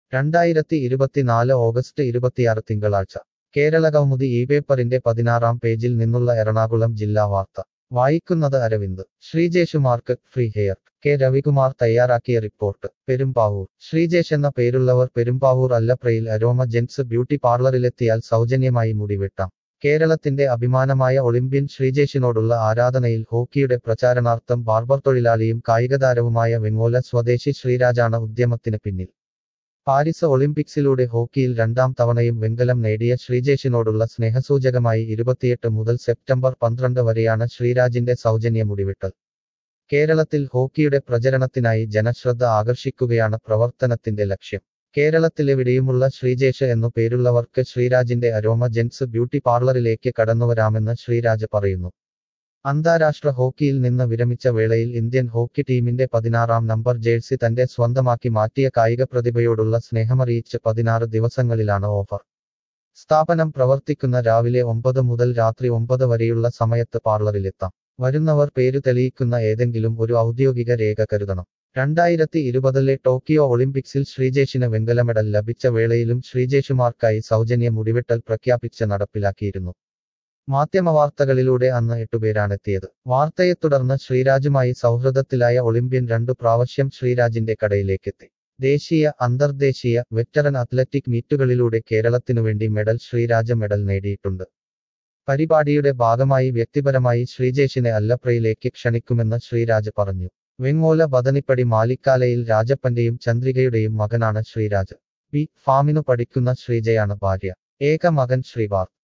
രണ്ടായിരത്തി ഇരുപത്തിനാല് ഓഗസ്റ്റ് ഇരുപത്തിയാറ് തിങ്കളാഴ്ച കേരള കൗമുദി ഈ പേപ്പറിന്റെ പതിനാറാം പേജിൽ നിന്നുള്ള എറണാകുളം ജില്ലാ വാർത്ത വായിക്കുന്നത് അരവിന്ദ് ശ്രീജേഷുമാർക്ക് ഫ്രീ ഹെയർ കെ രവികുമാർ തയ്യാറാക്കിയ റിപ്പോർട്ട് പെരുമ്പാവൂർ ശ്രീജേഷ് എന്ന പേരുള്ളവർ പെരുമ്പാവൂർ അല്ലപ്രയിൽ അരോമ ജെൻസ് ബ്യൂട്ടി പാർലറിലെത്തിയാൽ സൗജന്യമായി മുടിവെട്ടാം കേരളത്തിന്റെ അഭിമാനമായ ഒളിമ്പ്യൻ ശ്രീജേഷിനോടുള്ള ആരാധനയിൽ ഹോക്കിയുടെ പ്രചാരണാർത്ഥം ബാർബർ തൊഴിലാളിയും കായികതാരവുമായ വെങ്ങോല സ്വദേശി ശ്രീരാജാണ് ഉദ്യമത്തിന് പിന്നിൽ പാരിസ് ഒളിമ്പിക്സിലൂടെ ഹോക്കിയിൽ രണ്ടാം തവണയും വെങ്കലം നേടിയ ശ്രീജേഷിനോടുള്ള സ്നേഹസൂചകമായി ഇരുപത്തിയെട്ട് മുതൽ സെപ്റ്റംബർ പന്ത്രണ്ട് വരെയാണ് ശ്രീരാജിന്റെ സൗജന്യ മുടിവെട്ടൽ കേരളത്തിൽ ഹോക്കിയുടെ പ്രചരണത്തിനായി ജനശ്രദ്ധ ആകർഷിക്കുകയാണ് പ്രവർത്തനത്തിന്റെ ലക്ഷ്യം കേരളത്തിലെവിടെയുമുള്ള ശ്രീജേഷ് എന്നു പേരുള്ളവർക്ക് ശ്രീരാജിന്റെ അരോമ ജെൻസ് ബ്യൂട്ടി പാർലറിലേക്ക് കടന്നുവരാമെന്ന് ശ്രീരാജ് പറയുന്നു അന്താരാഷ്ട്ര ഹോക്കിയിൽ നിന്ന് വിരമിച്ച വേളയിൽ ഇന്ത്യൻ ഹോക്കി ടീമിന്റെ പതിനാറാം നമ്പർ ജേഴ്സി തന്റെ സ്വന്തമാക്കി മാറ്റിയ കായിക പ്രതിഭയോടുള്ള സ്നേഹമറിയിച്ച് പതിനാറ് ദിവസങ്ങളിലാണ് ഓഫർ സ്ഥാപനം പ്രവർത്തിക്കുന്ന രാവിലെ ഒമ്പത് മുതൽ രാത്രി ഒമ്പത് വരെയുള്ള സമയത്ത് പാർലറിലെത്താം വരുന്നവർ പേരു തെളിയിക്കുന്ന ഏതെങ്കിലും ഒരു ഔദ്യോഗിക രേഖ കരുതണം രണ്ടായിരത്തി ഇരുപതിലെ ടോക്കിയോ ഒളിമ്പിക്സിൽ ശ്രീജേഷിന് വെങ്കല മെഡൽ ലഭിച്ച വേളയിലും ശ്രീജേഷുമാർക്കായി സൗജന്യ മുടിവെട്ടൽ പ്രഖ്യാപിച്ച് നടപ്പിലാക്കിയിരുന്നു മാധ്യമവാർത്തകളിലൂടെ അന്ന് എട്ടുപേരാണെത്തിയത് വാർത്തയെ തുടർന്ന് ശ്രീരാജുമായി സൗഹൃദത്തിലായ ഒളിമ്പ്യൻ രണ്ടു പ്രാവശ്യം ശ്രീരാജിന്റെ കടയിലേക്കെത്തി ദേശീയ അന്തർദേശീയ വെറ്ററൻ അത്ലറ്റിക് മീറ്റുകളിലൂടെ കേരളത്തിനുവേണ്ടി മെഡൽ ശ്രീരാജ മെഡൽ നേടിയിട്ടുണ്ട് പരിപാടിയുടെ ഭാഗമായി വ്യക്തിപരമായി ശ്രീജേഷിനെ അല്ലപ്രയിലേക്ക് ക്ഷണിക്കുമെന്ന് ശ്രീരാജ് പറഞ്ഞു വെങ്ങോല ബദനിപ്പടി മാലിക്കാലയിൽ രാജപ്പന്റെയും ചന്ദ്രികയുടെയും മകനാണ് ശ്രീരാജ് ബി ഫാമിനു പഠിക്കുന്ന ശ്രീജയാണ് ഭാര്യ ഏക മകൻ ശ്രീപാർ